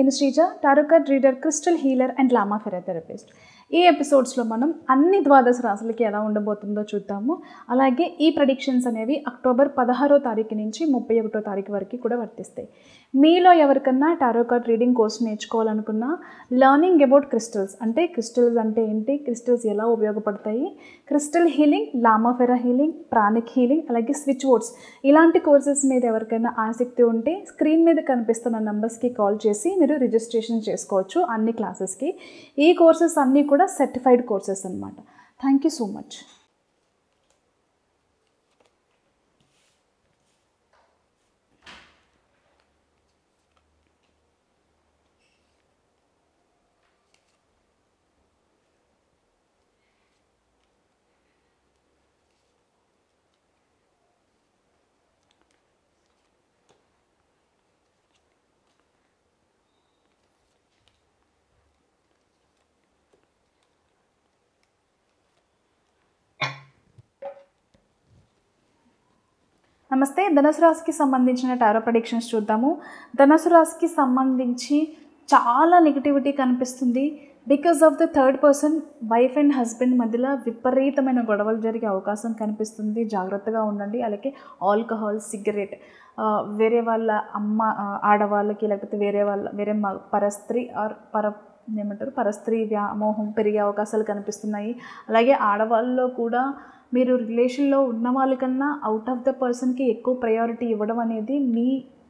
నేను Sreeja tarot card reader crystal healer and Lama Fera therapist ఈ ఎపిసోడ్స్లో మనం అన్ని ద్వాదశ రాశులకి ఎలా ఉండబోతుందో చూద్దాము అలాగే ఈ ప్రడిక్షన్స్ అనేవి అక్టోబర్ పదహారో తారీఖు నుంచి ముప్పై ఒకటో తారీఖు వరకు కూడా వర్తిస్తాయి మీలో ఎవరికన్నా టారో కార్డ్ రీడింగ్ కోర్స్ నేర్చుకోవాలనుకున్నా లర్నింగ్ అబౌట్ క్రిస్టల్స్ అంటే క్రిస్టల్స్ అంటే ఏంటి క్రిస్టల్స్ ఎలా ఉపయోగపడతాయి crystal healing Lama Fera healing pranic healing అలాగే స్విచ్ బోర్డ్స్ ఇలాంటి కోర్సెస్ మీద ఎవరికైనా ఆసక్తి ఉంటే స్క్రీన్ మీద కనిపిస్తున్న నంబర్స్కి కాల్ చేసి మీరు రిజిస్ట్రేషన్ చేసుకోవచ్చు అన్ని క్లాసెస్కి ఈ కోర్సెస్ అన్నీ కూడా సర్టిఫైడ్ కోర్సెస్ అనమాట థ్యాంక్ యూ సో మచ్ నమస్తే ధనుసు రాశికి సంబంధించిన టారో ప్రడిక్షన్స్ చూద్దాము ధనుసు రాశికి సంబంధించి చాలా నెగిటివిటీ కనిపిస్తుంది because of the third person wife and husband మధ్యలో విపరీతమైన గొడవలు జరిగే అవకాశం కనిపిస్తుంది జాగ్రత్తగా ఉండండి అలాగే ఆల్కహాల్ సిగరెట్ వేరే వాళ్ళ అమ్మ ఆ, ఆడవాళ్ళకి లేకపోతే వేరే వాళ్ళ వేరే మ పరస్త్రీ ఆర్ పర ఏమంటారు పరస్త్రీ వ్యామోహం పెరిగే అవకాశాలు కనిపిస్తున్నాయి అలాగే ఆడవాళ్ళలో కూడా మీరు రిలేషన్లో ఉన్న వాళ్ళకన్నా అవుట్ ఆఫ్ ద పర్సన్కి ఎక్కువ ప్రయారిటీ ఇవ్వడం అనేది మీ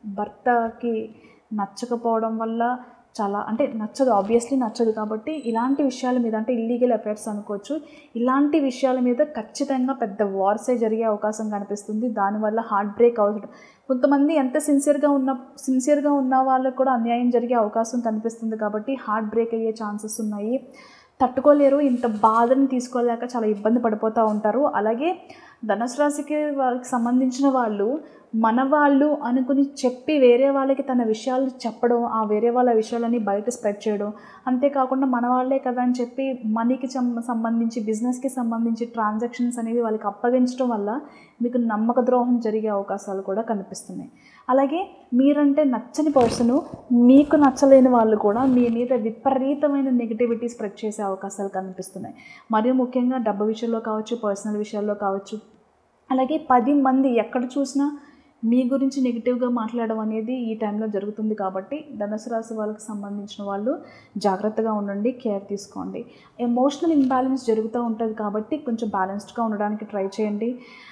భర్తకి నచ్చకపోవడం వల్ల చాలా అంటే నచ్చదు ఆబ్వియస్లీ నచ్చదు కాబట్టి ఇలాంటి విషయాల మీద అంటే ఇల్లీగల్ అఫైర్స్ అనుకోవచ్చు ఇలాంటి విషయాల మీద ఖచ్చితంగా పెద్ద వార్సే జరిగే అవకాశం కనిపిస్తుంది దానివల్ల హార్ట్ బ్రేక్ అవుతుంది కొంతమంది ఎంత సిన్సియర్గా ఉన్న సిన్సియర్గా ఉన్న వాళ్ళకు కూడా అన్యాయం జరిగే అవకాశం కనిపిస్తుంది కాబట్టి హార్ట్ బ్రేక్ అయ్యే ఛాన్సెస్ ఉన్నాయి తట్టుకోలేరు ఇంత బాధని తీసుకోలేక చాలా ఇబ్బంది పడిపోతూ ఉంటారు అలాగే ధనుసు రాశికి వాళ్ళకి సంబంధించిన వాళ్ళు మన వాళ్ళు అనుకుని చెప్పి వేరే వాళ్ళకి తన విషయాలు చెప్పడం ఆ వేరే వాళ్ళ విషయాలని బయట స్ప్రెడ్ చేయడం అంతేకాకుండా మన వాళ్ళే కదా అని చెప్పి మనీకి సంబంధించి బిజినెస్కి సంబంధించి ట్రాన్సాక్షన్స్ అనేవి వాళ్ళకి అప్పగించడం వల్ల మీకు నమ్మక ద్రోహం జరిగే అవకాశాలు కూడా కనిపిస్తున్నాయి అలాగే మీరంటే నచ్చని పర్సను మీకు నచ్చలేని వాళ్ళు కూడా మీ మీద విపరీతమైన నెగిటివిటీ స్ప్రెడ్ చేసే అవకాశాలు కనిపిస్తున్నాయి మరియు ముఖ్యంగా డబ్బు విషయంలో కావచ్చు పర్సనల్ విషయాల్లో కావచ్చు అలాగే పది మంది ఎక్కడ చూసినా మీ గురించి నెగిటివ్గా మాట్లాడడం అనేది ఈ టైంలో జరుగుతుంది కాబట్టి ధనుసు రాశి వాళ్ళకి సంబంధించిన వాళ్ళు జాగ్రత్తగా ఉండండి కేర్ తీసుకోండి ఎమోషనల్ ఇంబ్యాలెన్స్ జరుగుతూ ఉంటుంది కాబట్టి కొంచెం బ్యాలెన్స్డ్గా ఉండడానికి ట్రై చేయండి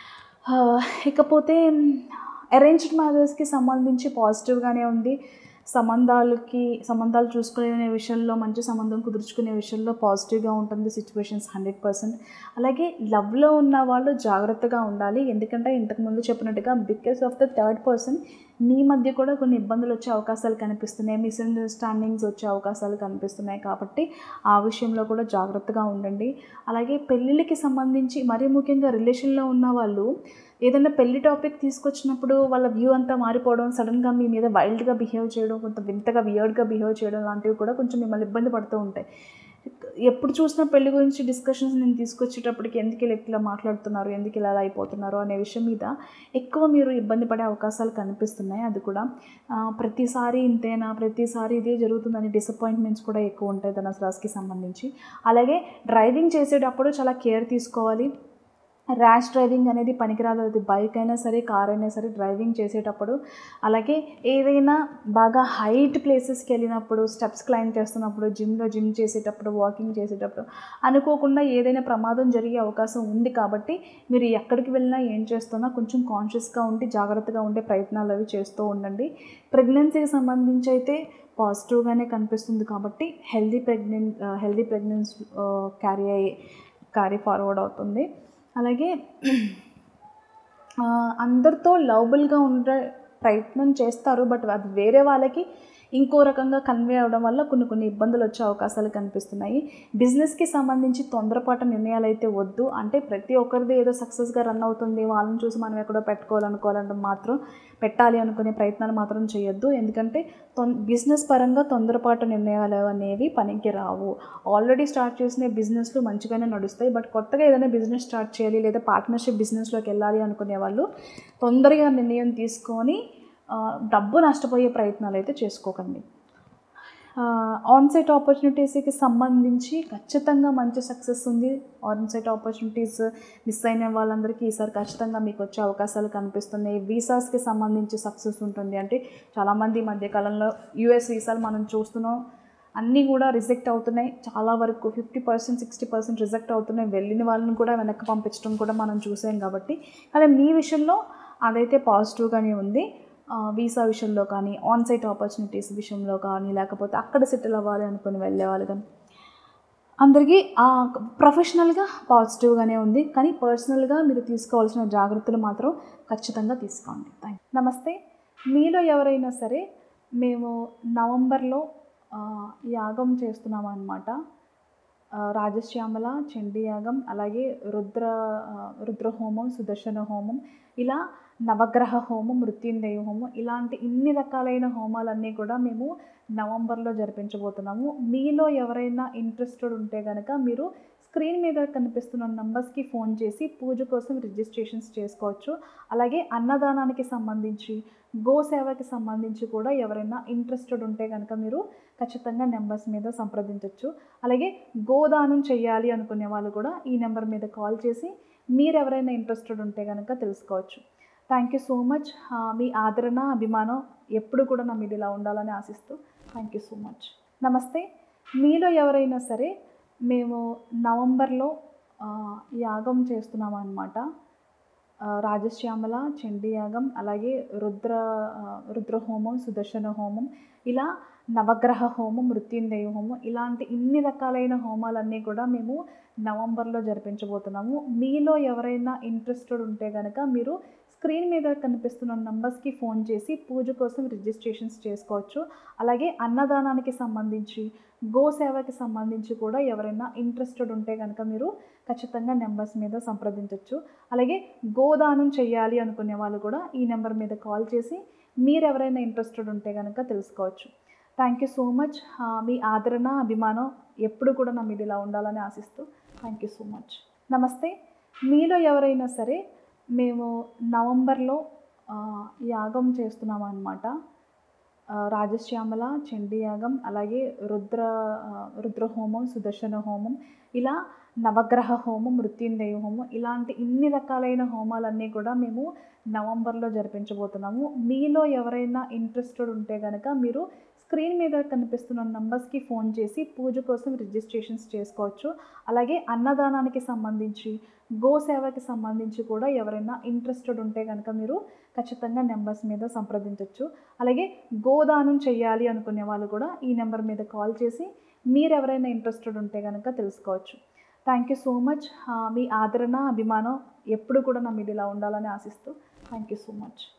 ఆ, ఇకపోతే అరేంజ్డ్ మ్యారేజ్కి సంబంధించి పాజిటివ్గానే ఉంది సంబంధాలకి సంబంధాలు చూసుకునే విషయంలో మంచి సంబంధం కుదుర్చుకునే విషయంలో పాజిటివ్గా ఉంటుంది సిచ్యువేషన్స్ హండ్రెడ్ పర్సెంట్ అలాగే లవ్లో ఉన్న వాళ్ళు జాగ్రత్తగా ఉండాలి ఎందుకంటే ఇంతకుముందు చెప్పినట్టుగా because of the third person మీ మధ్య కూడా కొన్ని ఇబ్బందులు వచ్చే అవకాశాలు కనిపిస్తున్నాయి మిస్అండర్స్టాండింగ్స్ వచ్చే అవకాశాలు కనిపిస్తున్నాయి కాబట్టి ఆ విషయంలో కూడా జాగ్రత్తగా ఉండండి అలాగే పెళ్ళిళ్ళకి సంబంధించి మరీ ముఖ్యంగా రిలేషన్లో ఉన్న వాళ్ళు ఏదైనా పెళ్లి టాపిక్ తీసుకొచ్చినప్పుడు వాళ్ళ వ్యూ అంతా మారిపోవడం సడన్గా మీ మీద వైల్డ్గా బిహేవ్ చేయడం కొంత వింతగా వియర్డ్గా బిహేవ్ చేయడం లాంటివి కూడా కొంచెం మిమ్మల్ని ఇబ్బంది పడుతూ ఉంటాయి ఎప్పుడు చూసినా పెళ్లి గురించి డిస్కషన్స్ నేను తీసుకొచ్చేటప్పటికి ఎందుకు ఇలా ఇట్లా మాట్లాడుతున్నారు ఎందుకు ఇలా అలా అయిపోతున్నారు అనే విషయం మీద ఎక్కువ మీరు ఇబ్బంది పడే అవకాశాలు కనిపిస్తున్నాయి అది కూడా ఆ, ప్రతిసారి ఇంతేనా ప్రతిసారి ఇదే జరుగుతుందని డిసప్పాయింట్మెంట్స్ కూడా ఎక్కువ ఉంటాయి ధనుసు రాశికి సంబంధించి అలాగే డ్రైవింగ్ చేసేటప్పుడు చాలా కేర్ తీసుకోవాలి ర్యాష్ డ్రైవింగ్ అనేది పనికిరాదు అది బైక్ అయినా సరే కార్ అయినా సరే డ్రైవింగ్ చేసేటప్పుడు అలాగే ఏదైనా బాగా హైట్ ప్లేసెస్కి వెళ్ళినప్పుడు స్టెప్స్ క్లైంబ్ చేస్తున్నప్పుడు జిమ్లో జిమ్ చేసేటప్పుడు వాకింగ్ చేసేటప్పుడు అనుకోకుండా ఏదైనా ప్రమాదం జరిగే అవకాశం ఉంది కాబట్టి మీరు ఎక్కడికి వెళ్ళినా ఏం చేస్తున్నా కొంచెం కాన్షియస్గా ఉండి జాగ్రత్తగా ఉండే ప్రయత్నాలు అవి చేస్తూ ఉండండి ప్రెగ్నెన్సీకి సంబంధించి అయితే పాజిటివ్గానే కనిపిస్తుంది కాబట్టి హెల్దీ ప్రెగ్నెన్ హెల్దీ ప్రెగ్నెన్సీ క్యారీ అయ్యే క్యారీ ఫార్వర్డ్ అవుతుంది అలాగే ఆ, అందరితో లవబుల్గా ఉండే ప్రయత్నం చేస్తారు బట్ అది వేరే వాళ్ళకి ఇంకో రకంగా కన్వే అవ్వడం వల్ల కొన్ని కొన్ని ఇబ్బందులు వచ్చే అవకాశాలు కనిపిస్తున్నాయి బిజినెస్కి సంబంధించి తొందరపాటు నిర్ణయాలు అయితే వద్దు అంటే ప్రతి ఒక్కరిది ఏదో సక్సెస్గా రన్ అవుతుంది వాళ్ళని చూసి మనం ఎక్కడో పెట్టుకోవాలనుకోవాలంటే మాత్రం పెట్టాలి అనుకునే ప్రయత్నాలు మాత్రం చేయొద్దు ఎందుకంటే తొం బిజినెస్ పరంగా తొందరపాటు నిర్ణయాలు అనేవి పనికి రావు ఆల్రెడీ స్టార్ట్ చేసిన బిజినెస్లు మంచిగానే నడుస్తాయి బట్ కొత్తగా ఏదైనా బిజినెస్ స్టార్ట్ చేయాలి లేదా పార్ట్నర్షిప్ బిజినెస్లోకి వెళ్ళాలి అనుకునే వాళ్ళు తొందరగా నిర్ణయం తీసుకొని ఆ, డబ్బు నష్టపోయే ప్రయత్నాలు అయితే చేసుకోకండి ఆన్సైట్ ఆపర్చునిటీస్కి సంబంధించి ఖచ్చితంగా మంచి సక్సెస్ ఉంది ఆన్సైట్ ఆపర్చునిటీస్ మిస్ అయిన వాళ్ళందరికీ ఈసారి ఖచ్చితంగా మీకు వచ్చే అవకాశాలు కనిపిస్తున్నాయి వీసాస్కి సంబంధించి సక్సెస్ ఉంటుంది అంటే చాలామంది ఈ మధ్యకాలంలో యూఎస్ వీసాలు మనం చూస్తున్నాం అన్నీ కూడా రిజెక్ట్ అవుతున్నాయి చాలా వరకు fifty percent sixty percent reject అవుతున్నాయి వెళ్ళిన వాళ్ళని కూడా వెనక్కి పంపించడం కూడా మనం చూసాం కాబట్టి కానీ మీ విషయంలో అదైతే పాజిటివ్గానే ఉంది ఆ, వీసా విషయంలో కానీ ఆన్సైట్ ఆపర్చునిటీస్ విషయంలో కానీ లేకపోతే అక్కడ సెటిల్ అవ్వాలి అనుకుని వెళ్ళే వాళ్ళు కానీ అందరికీ ప్రొఫెషనల్గా పాజిటివ్గానే ఉంది కానీ పర్సనల్గా మీరు తీసుకోవాల్సిన జాగ్రత్తలు మాత్రం ఖచ్చితంగా తీసుకోండి థ్యాంక్ నమస్తే మీలో ఎవరైనా సరే మేము నవంబర్లో ఆ, యాగం చేస్తున్నాం అనమాట రాజశ్యామల చండీ యాగం అలాగే రుద్ర ఆ, రుద్ర హోమం సుదర్శన హోమం ఇలా నవగ్రహ హోమం మృత్యుంజయ హోమం ఇలాంటి ఇన్ని రకాలైన హోమాలన్నీ కూడా మేము నవంబర్లో జరిపించబోతున్నాము మీలో ఎవరైనా ఇంట్రెస్టెడ్ ఉంటే కనుక మీరు స్క్రీన్ మీద కనిపిస్తున్న నంబర్స్కి ఫోన్ చేసి పూజ కోసం రిజిస్ట్రేషన్స్ చేసుకోవచ్చు అలాగే అన్నదానానికి సంబంధించి గోసేవకి సంబంధించి కూడా ఎవరైనా ఇంట్రెస్టెడ్ ఉంటే కనుక మీరు ఖచ్చితంగా నెంబర్స్ మీద సంప్రదించవచ్చు అలాగే గోదానం చేయాలి అనుకునే వాళ్ళు కూడా ఈ నెంబర్ మీద కాల్ చేసి మీరు ఎవరైనా ఇంట్రెస్టెడ్ ఉంటే కనుక తెలుసుకోవచ్చు థ్యాంక్ యూ సో మచ్ మీ ఆదరణ అభిమానం ఎప్పుడు కూడా నా మీద ఇలా ఉండాలని ఆశిస్తూ థ్యాంక్ యూ సో మచ్ నమస్తే మీలో ఎవరైనా సరే మేము నవంబర్లో ఆ, యాగం చేస్తున్నాం అనమాట రాజశ్యామల చండీ యాగం అలాగే రుద్ర ఆ, రుద్ర హోమం సుదర్శన హోమం ఇలా నవగ్రహ హోమం మృత్యుంజయ హోమం ఇలాంటి ఇన్ని రకాలైన హోమాలన్నీ కూడా మేము నవంబర్లో జరిపించబోతున్నాము మీలో ఎవరైనా ఇంట్రెస్టెడ్ ఉంటే కనుక మీరు స్క్రీన్ మీద కనిపిస్తున్న నంబర్స్కి ఫోన్ చేసి పూజ కోసం రిజిస్ట్రేషన్స్ చేసుకోవచ్చు అలాగే అన్నదానానికి సంబంధించి గోసేవకి సంబంధించి కూడా ఎవరైనా ఇంట్రెస్టెడ్ ఉంటే కనుక మీరు ఖచ్చితంగా నెంబర్స్ మీద సంప్రదించవచ్చు అలాగే గోదానం చేయాలి అనుకునే వాళ్ళు కూడా ఈ నెంబర్ మీద కాల్ చేసి మీరు ఎవరైనా ఇంట్రెస్టెడ్ ఉంటే కనుక తెలుసుకోవచ్చు థ్యాంక్ యూ సో మచ్ మీ ఆదరణ అభిమానం ఎప్పుడు కూడా నా మీద ఇలా ఉండాలని ఆశిస్తూ థ్యాంక్ యూ సో మచ్ నమస్తే మీలో ఎవరైనా సరే మేము నవంబర్లో ఆ, యాగం చేస్తున్నాం అనమాట రాజశ్యామల చండీ యాగం అలాగే రుద్ర ఆ, రుద్ర హోమం సుదర్శన హోమం ఇలా నవగ్రహ హోమం మృత్యుంజయ హోమం ఇలాంటి ఇన్ని రకాలైన హోమాలన్నీ కూడా మేము నవంబర్లో జరిపించబోతున్నాము మీలో ఎవరైనా ఇంట్రెస్టెడ్ ఉంటే కనుక మీరు స్క్రీన్ మీద కనిపిస్తున్న నంబర్స్కి ఫోన్ చేసి పూజ కోసం రిజిస్ట్రేషన్స్ చేసుకోవచ్చు అలాగే అన్నదానానికి సంబంధించి గోసేవకి సంబంధించి కూడా ఎవరైనా ఇంట్రెస్టెడ్ ఉంటే కనుక మీరు ఖచ్చితంగా నెంబర్స్ మీద సంప్రదించవచ్చు అలాగే గోదానం చేయాలి అనుకునే వాళ్ళు కూడా ఈ నెంబర్ మీద కాల్ చేసి మీరు ఎవరైనా ఇంట్రెస్టెడ్ ఉంటే కనుక తెలుసుకోవచ్చు థ్యాంక్ యూ సో మచ్ మీ ఆదరణ అభిమానం ఎప్పుడు కూడా నా మీద ఇలా ఉండాలని ఆశిస్తూ థ్యాంక్ యూ సో మచ్